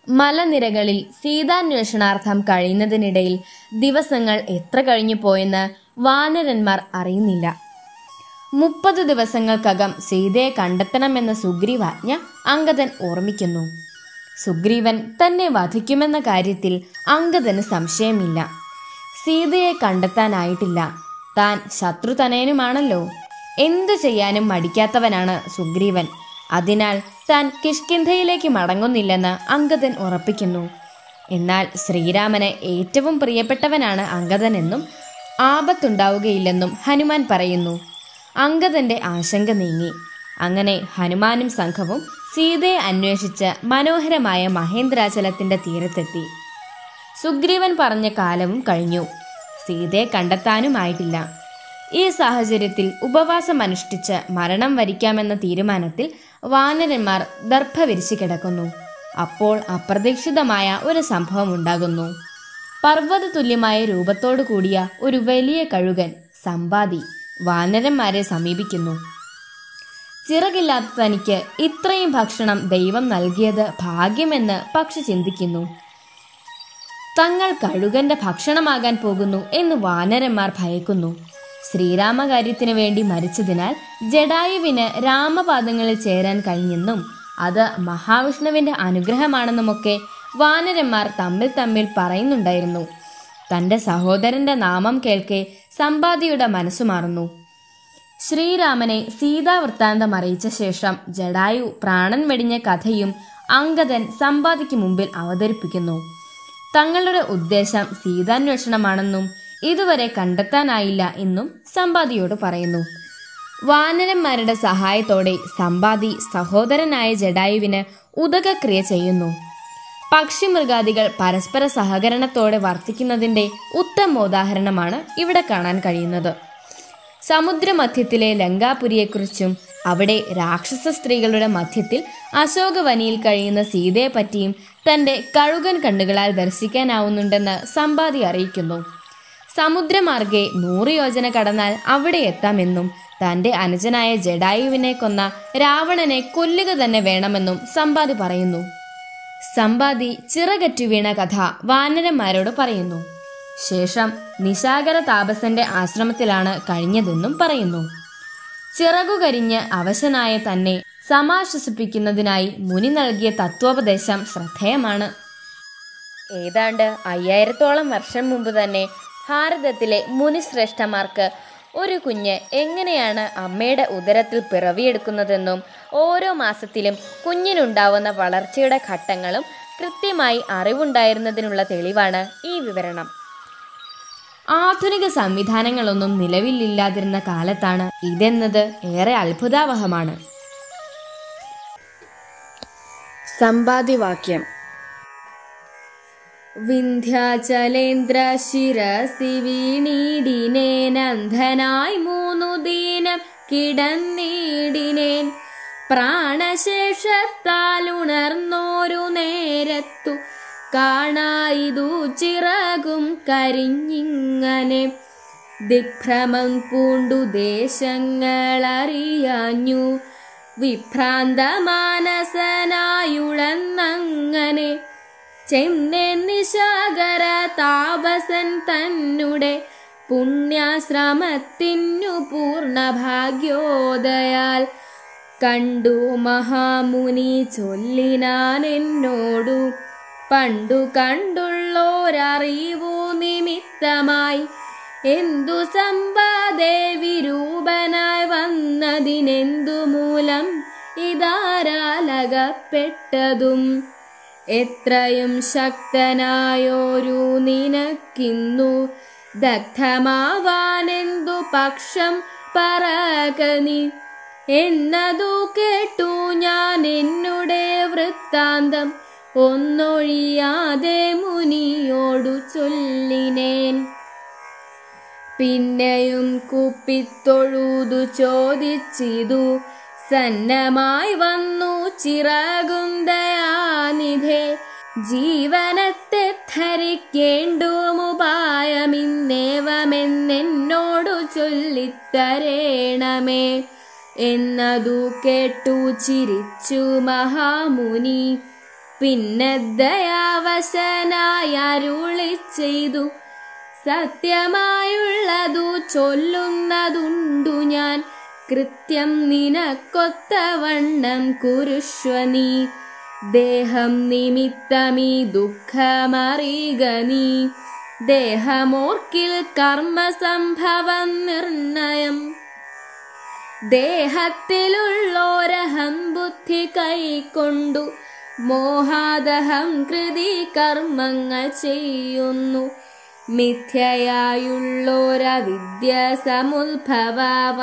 മലനിരകളിൽ സീതാന്വേഷണാർത്ഥം കഴിയുന്നതിനിടയിൽ ദിവസങ്ങൾ എത്ര കഴിഞ്ഞു പോയെന്ന് വാനരന്മാർ അറിയുന്നില്ല മുപ്പത് ദിവസങ്ങൾക്കകം സീതയെ കണ്ടെത്തണമെന്ന സുഗ്രീവാജ്ഞ അങ്കദൻ ഓർമ്മിക്കുന്നു സുഗ്രീവൻ തന്നെ വധിക്കുമെന്ന കാര്യത്തിൽ അങ്കദന് സംശയമില്ല സീതയെ കണ്ടെത്താനായിട്ടില്ല താൻ ശത്രുതനയനുമാണല്ലോ എന്തു ചെയ്യാനും മടിക്കാത്തവനാണ് സുഗ്രീവൻ അതിനാൽ താൻ കിഷ്കിന്ധയിലേക്ക് മടങ്ങുന്നില്ലെന്ന് അങ്കദൻ ഉറപ്പിക്കുന്നു എന്നാൽ ശ്രീരാമന് ഏറ്റവും പ്രിയപ്പെട്ടവനാണ് അങ്കദനെന്നും ആപത്തുണ്ടാവുകയില്ലെന്നും ഹനുമാൻ പറയുന്നു അങ്കദന്റെ ആശങ്ക നീങ്ങി അങ്ങനെ ഹനുമാനും സംഘവും സീതയെ അന്വേഷിച്ച് മനോഹരമായ മഹേന്ദ്രാചലത്തിന്റെ തീരത്തെത്തി സുഗ്രീവൻ പറഞ്ഞ കാലവും കഴിഞ്ഞു സീതയെ കണ്ടെത്താനുമായിട്ടില്ല ഈ സാഹചര്യത്തിൽ ഉപവാസം അനുഷ്ഠിച്ച് മരണം വരിക്കാമെന്ന തീരുമാനത്തിൽ വാനരന്മാർ ദർഭ വിരിച്ചു കിടക്കുന്നു അപ്പോൾ അപ്രതീക്ഷിതമായ ഒരു സംഭവം ഉണ്ടാകുന്നു പർവ്വത തുല്യമായ രൂപത്തോടു കൂടിയ ഒരു വലിയ കഴുകൻ സമ്പാദി വാനരന്മാരെ സമീപിക്കുന്നു ചിറകില്ലാത്ത തനിക്ക് ഇത്രയും ഭക്ഷണം ദൈവം നൽകിയത് ഭാഗ്യമെന്ന് പക്ഷി ചിന്തിക്കുന്നു തങ്ങൾ കഴുകന്റെ ഭക്ഷണമാകാൻ പോകുന്നു എന്ന് വാനരന്മാർ ഭയക്കുന്നു ശ്രീരാമകാര്യത്തിനു വേണ്ടി മരിച്ചതിനാൽ ജഡായുവിന് രാമപാദങ്ങളിൽ ചേരാൻ കഴിഞ്ഞെന്നും അത് മഹാവിഷ്ണുവിന്റെ അനുഗ്രഹമാണെന്നുമൊക്കെ വാനരന്മാർ തമ്മിൽ തമ്മിൽ പറയുന്നുണ്ടായിരുന്നു തന്റെ സഹോദരന്റെ നാമം കേൾക്കെ സമ്പാദിയുടെ മനസ്സു മാറുന്നു ശ്രീരാമനെ സീതാവൃത്താന്തം അറിയിച്ച ശേഷം ജഡായു പ്രാണൻ വെടിഞ്ഞ കഥയും അങ്കദൻ സമ്പാദിക്ക് മുമ്പിൽ അവതരിപ്പിക്കുന്നു തങ്ങളുടെ ഉദ്ദേശം സീതാന്വേഷണമാണെന്നും ഇതുവരെ കണ്ടെത്താനായില്ല എന്നും സമ്പാദിയോട് പറയുന്നു വാനരന്മാരുടെ സഹായത്തോടെ സമ്പാദി സഹോദരനായ ജഡായുവിന് ഉദകക്രിയ ചെയ്യുന്നു പക്ഷിമൃഗാദികൾ പരസ്പര സഹകരണത്തോടെ വർത്തിക്കുന്നതിന്റെ ഉത്തമോദാഹരണമാണ് ഇവിടെ കാണാൻ കഴിയുന്നത് സമുദ്രമധ്യത്തിലെ ലങ്കാപുരിയെക്കുറിച്ചും അവിടെ രാക്ഷസ സ്ത്രീകളുടെ മധ്യത്തിൽ അശോകവനിയിൽ കഴിയുന്ന സീതയെപ്പറ്റിയും തന്റെ കഴുകൻ കണ്ണുകളാൽ ദർശിക്കാനാവുന്നുണ്ടെന്ന് സമ്പാദി അറിയിക്കുന്നു സമുദ്രമാർഗെ നൂറ് യോജന കടന്നാൽ അവിടെ എത്താമെന്നും തന്റെ അനുജനായ ജഡായുവിനെ കൊന്ന രാവണനെ കൊല്ലുക തന്നെ വേണമെന്നും സമ്പാദി പറയുന്നു സമ്പാദി ചിറകറ്റു വീണ കഥ വാനരന്മാരോട് പറയുന്നു ശേഷം നിശാകര താപസന്റെ ആശ്രമത്തിലാണ് കഴിഞ്ഞതെന്നും പറയുന്നു ചിറകുകരിഞ്ഞ് അവശനായ തന്നെ സമാശ്വസിപ്പിക്കുന്നതിനായി മുനി നൽകിയ തത്വോപദേശം ശ്രദ്ധേയമാണ് ഏതാണ്ട് അയ്യായിരത്തോളം വർഷം മുമ്പ് തന്നെ ഭാരതത്തിലെ മുനിശ്രേഷ്ഠന്മാർക്ക് ഒരു കുഞ്ഞ് എങ്ങനെയാണ് അമ്മയുടെ ഉദരത്തിൽ പിറവിയെടുക്കുന്നതെന്നും ഓരോ മാസത്തിലും കുഞ്ഞിനുണ്ടാവുന്ന വളർച്ചയുടെ ഘട്ടങ്ങളും കൃത്യമായി അറിവുണ്ടായിരുന്നതിനുള്ള തെളിവാണ് ഈ വിവരണം ആധുനിക സംവിധാനങ്ങളൊന്നും നിലവിലില്ലാതിരുന്ന കാലത്താണ് ഇതെന്നത് ഏറെ അത്ഭുതാവഹമാണ് സമ്പാദ്യവാക്യം വിന്ധ്യാചലേന്ദ്ര ശിരസി വീണീടിനേനന്ധനായി മൂന്നു ദീനം കിടന്നീടിനേൻ പ്രാണശേഷത്താൽ ഉണർന്നോരു നേരത്തു കാണായിതു ചിറകും കരിഞ്ഞിങ്ങനെ ദിഗ്ഭ്രമം പൂണ്ടു ദേശങ്ങളറിയാഞ്ഞു വിഭ്രാന്ത മാനസനായുഴന്നങ്ങനെ ചെന്നേ നിശാകര താപസൻ തന്നുടെ പുണ്യാശ്രമത്തിനു പൂർണ്ണ ഭാഗ്യോദയാൽ കണ്ടു മഹാമുനി ചൊല്ലിനാൻ എന്നോടു പണ്ടു കണ്ടുള്ളോരറിവു നിമിത്തമായി എന്തു സമ്പാദേവി രൂപനായി വന്നതിനെന്തു മൂലം ഇതാരാലകപ്പെട്ടതും എത്രയും ശക്തനായോരു നിനക്കിന്നു ദഗ്ധമാവാനെന്തു പക്ഷം പറകനി എന്നതു കേട്ടു ഞാൻ എന്നുടെ വൃത്താന്തം ഒന്നൊഴിയാതെ മുനിയോടു ചൊല്ലിനേൻ പിന്നെയും കുപ്പിത്തൊഴുതു ചോദിച്ചിതു സന്നമായി വന്നു ചിറകും ദയാനിധേ ജീവനത്തെ ധരിക്കേണ്ടുമുപായമിന്നേവമെന്നെന്നോടു ചൊല്ലിത്തരേണമേ എന്നതു കേട്ടു ചിരിച്ചു മഹാമുനി പിന്നെ ദയാവശനായി അരുളി ചെയ്തു സത്യമായുള്ളതു ചൊല്ലുന്നതുണ്ടു ഞാൻ കൃത്യം നിനക്കൊത്തവണ്ണം കുരുഷ്വ നീ ദേഹം നിമിത്തമീ ദുഃഖമറിയുക നീ ദേഹമോർക്കിൽ കർമ്മസംഭവം നിർണയം ദേഹത്തിലുള്ളോരഹം ബുദ്ധി കൈക്കൊണ്ടു മോഹാദഹം കൃതി കർമ്മങ്ങൾ ചെയ്യുന്നു മിഥ്യയായുള്ളോരവിദ്യ സമുദ്ഭവ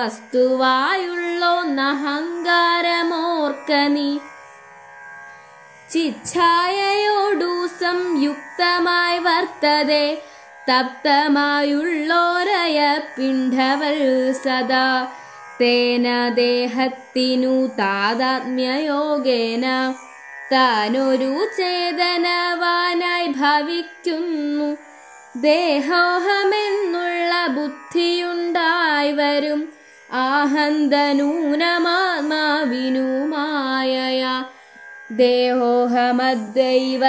വസ്തുവായുള്ളോന്നഹങ്കാരമോർക്ക നീ ചിച്ഛായയോടു സംയുക്തമായി വർത്തതെ തപ്തമായുള്ളോരയ പിണ്ഡവൽ സദാ തേന ദേഹത്തിനു താതാത്മ്യയോഗേന താനൊരു ചേതനവാനായി ഭവിക്കുന്നു ദേഹോഹമെന്നുള്ള ബുദ്ധിയുണ്ടായി വരും ആഹന്തനൂനമാത്മാവിനുമായയാ ദേഹോഹമദ്ദൈവ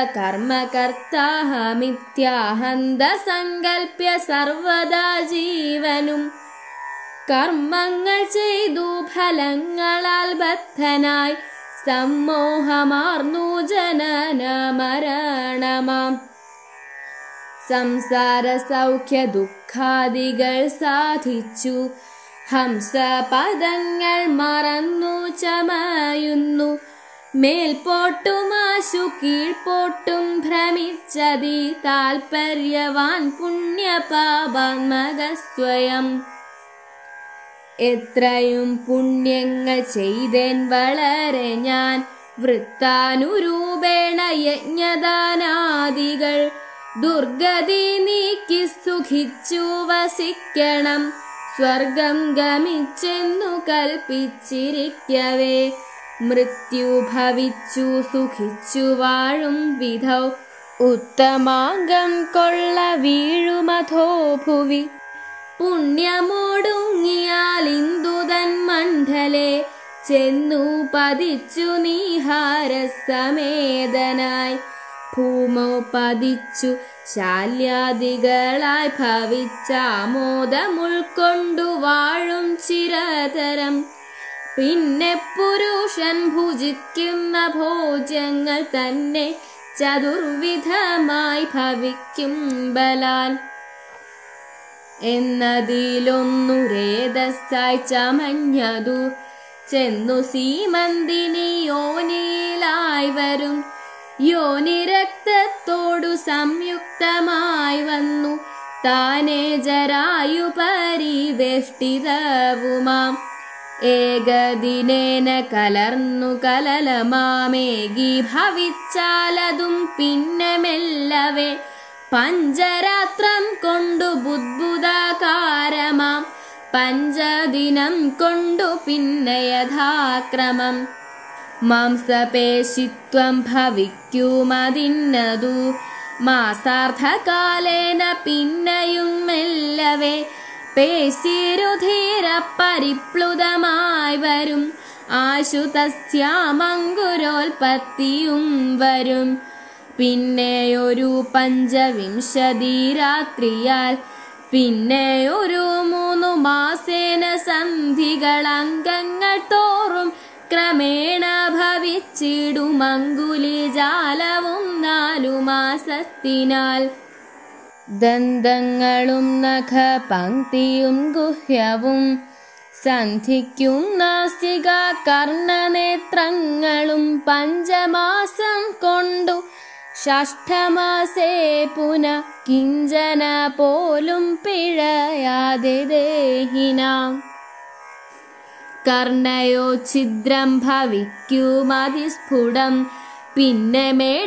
കർമ്മകർത്താഹമിത്യാഹന്ത സങ്കൽപ്യ സർവദാ ജീവനും കർമ്മങ്ങൾ ചെയ്തു ഫലങ്ങളാൽ ബദ്ധനായി സമ്മോഹമാർന്നു ജനന മരണമാം സംസാര സൗഖ്യ ദുഃഖാദികൾ സാധിച്ചു ഹംസപദങ്ങൾ മറന്നു ചമയുന്നു മേൽപോട്ടുമാശു കീഴ്പോട്ടും ഭ്രമിച്ചതി താൽപര്യവാൻ പുണ്യപാപാത്മക സ്വയം എത്രയും പുണ്യങ്ങൾ ചെയ്തേൻ വളരെ ഞാൻ വൃത്താനുരൂപേണ യജ്ഞദാനാദികൾ ദുർഗതി നീക്കി സുഖിച്ചു വസിക്കണം സ്വർഗം ഗമിച്ചെന്നു കൽപ്പിച്ചിരിക്കവേ മൃത്യു ഭവിച്ചു സുഖിച്ചു വാഴും വിധൗ ഉത്തമാംഗം കൊള്ള വീഴുമധോ ഭുവി പുണ്യമോടുങ്ങിയാൽ ഇന്ദുതൻ മണ്ഡലെ ചെന്നു പതിച്ചു നീഹാരസമേതനായി ഭൂമോ പതിച്ചു ശാല്യാദികളായി ഭവിച്ചാമോദമുൾക്കൊണ്ടു വാഴും ചിരതരം പിന്നെ പുരുഷൻ ഭുജിക്കുന്ന ഭോജ്യങ്ങൾ തന്നെ ചതുർവിധമായി ഭവിക്കും ബലാൽ എന്നതിലൊന്നു രേതസ്സായി ചമഞ്ഞതു ചെന്നു സീമന്തിനി യോനിയിലായി വരും യോനി രക്തത്തോടു സംയുക്തമായി വന്നു താനേ ജരായു പരിവേഷ്ടിതവുമാം ഏകദിനേന കലർന്നു കലലമാമേകി ഭവിച്ചാലതും പിന്നെ മെല്ലവേ പഞ്ചരാത്രം കൊണ്ടു ബുദ്ബുദാകാരമാം പഞ്ചദിനം കൊണ്ടു പിന്നെ യഥാക്രമം മാംസപേശിത്വം ഭവിക്കുമതിന്നതു മാസാർദ്ധകാലേന പിന്നെയും മെല്ലവേ പേശിരുധീര പരിപ്ലുതമായി വരും ആശുതസ്യാമങ്കുരോൽപത്തിയും വരും പിന്നെയൊരു പഞ്ചവിംശതി രാത്രിയാൽ പിന്നെ ഒരു മൂന്നു മാസേന സന്ധികൾ അംഗങ്ങൾ തോറും ക്രമേണ ഭവിച്ചിടുമങ്കുലി ജാലവും നാലു മാസത്തിനാൽ ദന്തങ്ങളും നഖ പങ്ക്തിയും ഗുഹ്യവും സന്ധിക്കും നാസിക കർണനേത്രങ്ങളും പഞ്ചമാസം കൊണ്ടു ഷഷ്ഠമാസേ പുന കിഞ്ചന പോലും പിഴയാതെ ദേഹിനാം കർണയോ ഛിദ്രം ഭവിക്കുമതിസ്ഫുടം പിന്നെ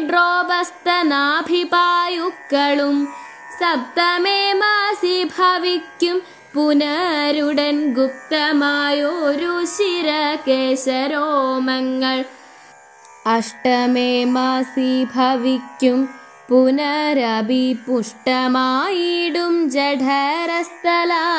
മേഡ്രോപസ്തനാഭിപായുക്കളും സപ്തമേ മാസി ഭവിക്കും പുനരുടൻ ഗുപ്തമായൊരു ശിരകേശരോമങ്ങൾ അഷ്ടമേ മാസി ഭവിക്കും പുനരഭി പുഷ്ടമായിടും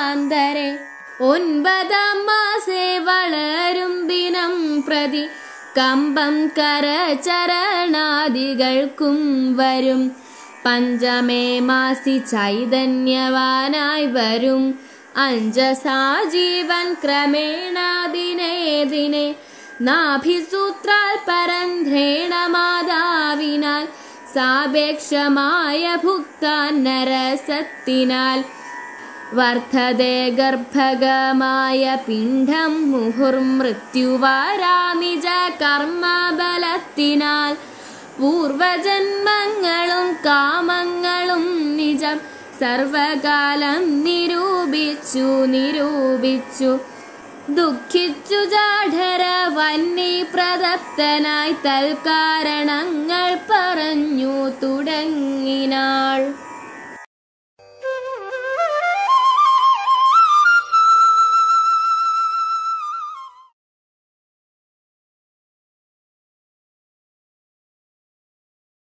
ജഠരസ്ഥലാന്തരെ ഒൻപതാം മാസേ വളരും ദിനം പ്രതി കമ്പം കരചരണാദികൾക്കും വരും പഞ്ചമേ മാസി ചൈതന്യവാനായി വരും അഞ്ജസാജീവൻ ക്രമേണാദിനെ ദിനെ നാഭിസൂത്രാൽ പരന്ത്രേണ മാതാവിനാൽ സാപേക്ഷമായ ഭുക്താൻ നരസത്തിനാൽ വർദ്ധതേ ഗർഭകമായ പിണ്ഡം മുഹുർമൃത്യുവാരാ നിജ കർമ്മബലത്തിനാൽ പൂർവജന്മങ്ങളും കാമങ്ങളും നിജം സർവകാലം നിരൂപിച്ചു നിരൂപിച്ചു ദുഃഖിച്ചു ജാഠര വന്നി പ്രദപ്തനായി തൽക്കാരണങ്ങൾ പറഞ്ഞു തുടങ്ങിനാൾ